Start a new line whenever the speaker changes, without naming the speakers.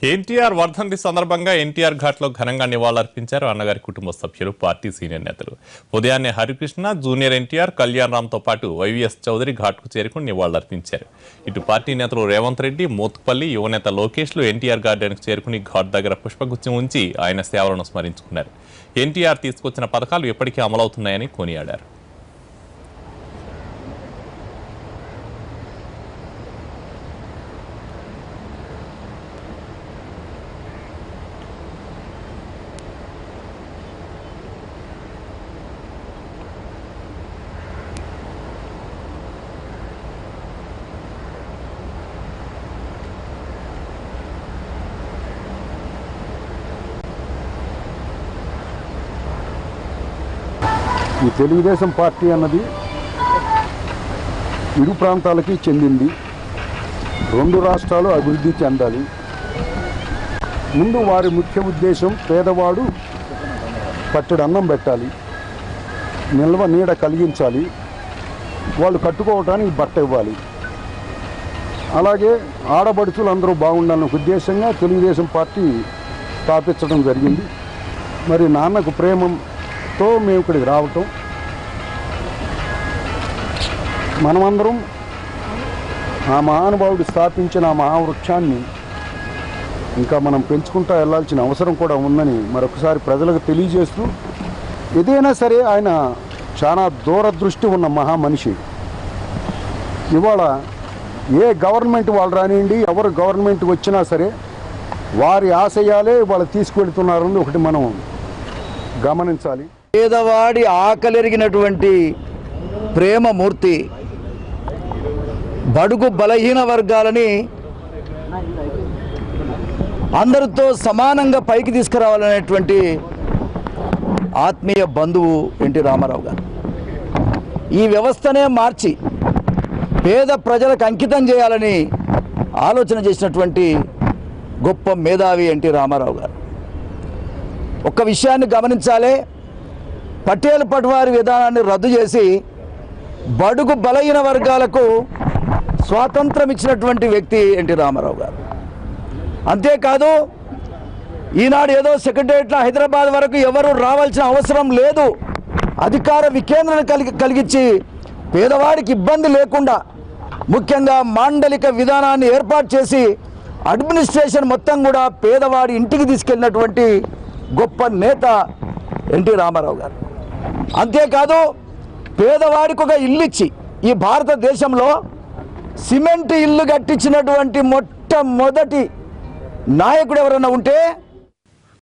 ఎన్టీఆర్ వర్ధంతి సందర్భంగా ఎన్టీఆర్ ఘాట్లో ఘనంగా నివాళులర్పించారు అన్నగారి కుటుంబ సభ్యులు పార్టీ సీనియర్ నేతలు ఉదయాన్నే హరికృష్ణ జూనియర్ ఎన్టీఆర్ కళ్యాణ్ రామ్తో పాటు వైవీఎస్ చౌదరి ఘాట్కు చేరుకుని నివాళులర్పించారు ఇటు పార్టీ నేతలు రేవంత్ రెడ్డి మోత్పల్లి యువనేత లోకేష్లు ఎన్టీఆర్ గార్డెన్కు చేరుకుని ఘాట్ దగ్గర పుష్పగుచ్చం ఉంచి ఆయన సేవలను స్మరించుకున్నారు ఎన్టీఆర్ తీసుకొచ్చిన పథకాలు ఎప్పటికీ అమలవుతున్నాయని కొనియాడారు
ఈ తెలుగుదేశం పార్టీ అన్నది ఇరు ప్రాంతాలకి చెందింది రెండు రాష్ట్రాలు అభివృద్ధి చెందాలి ముందు వారి ముఖ్య ఉద్దేశం పేదవాడు పట్టెడు అన్నం పెట్టాలి నిల్వ నీడ కలిగించాలి వాళ్ళు కట్టుకోవటానికి బట్ట ఇవ్వాలి అలాగే ఆడబడుచులు అందరూ బాగుండాలనే ఉద్దేశంగా తెలుగుదేశం పార్టీ స్థాపించడం జరిగింది మరి నాన్నకు ప్రేమతో మేము ఇక్కడికి రావటం మనమందరం ఆ మహానుభావుడు స్థాపించిన ఆ మహావృక్షాన్ని ఇంకా మనం పెంచుకుంటా వెళ్ళాల్సిన అవసరం కూడా ఉందని మరొకసారి ప్రజలకు తెలియజేస్తూ ఏదైనా సరే ఆయన చాలా దూరదృష్టి ఉన్న మహా మనిషి ఇవాళ ఏ గవర్నమెంట్ వాళ్ళు రానివ్వండి ఎవరు గవర్నమెంట్ వచ్చినా సరే వారి ఆశయాలే వాళ్ళు తీసుకెళ్తున్నారని ఒకటి మనం గమనించాలి
పేదవాడి ఆకలిరిగినటువంటి ప్రేమమూర్తి బడుగు బలహీన వర్గాలని అందరితో సమానంగా పైకి తీసుకురావాలనేటువంటి ఆత్మీయ బంధువు ఎన్టీ రామారావు గారు ఈ వ్యవస్థనే మార్చి పేద ప్రజలకు అంకితం చేయాలని ఆలోచన చేసినటువంటి గొప్ప మేధావి ఎన్టీ రామారావు గారు ఒక్క విషయాన్ని గమనించాలి పటేల్ పట్వారి విధానాన్ని రద్దు చేసి బడుగు బలహీన వర్గాలకు స్వాతంత్రం ఇచ్చినటువంటి వ్యక్తి ఎన్టీ రామారావు గారు అంతేకాదు ఈనాడు ఏదో సెక్రటరియట్లో హైదరాబాద్ వరకు ఎవరు రావాల్సిన అవసరం లేదు అధికార వికేంద్రణ కలిగి కలిగించి పేదవాడికి ఇబ్బంది లేకుండా ముఖ్యంగా మాండలిక విధానాన్ని ఏర్పాటు చేసి అడ్మినిస్ట్రేషన్ మొత్తం కూడా పేదవాడి ఇంటికి తీసుకెళ్ళినటువంటి గొప్ప నేత ఎన్టీ రామారావు గారు అంతేకాదు పేదవాడికి ఒక ఇల్లు ఇచ్చి ఈ భారతదేశంలో సిమెంట్ ఇల్లు కట్టించినటువంటి మొట్టమొదటి నాయకుడు ఎవరైనా ఉంటే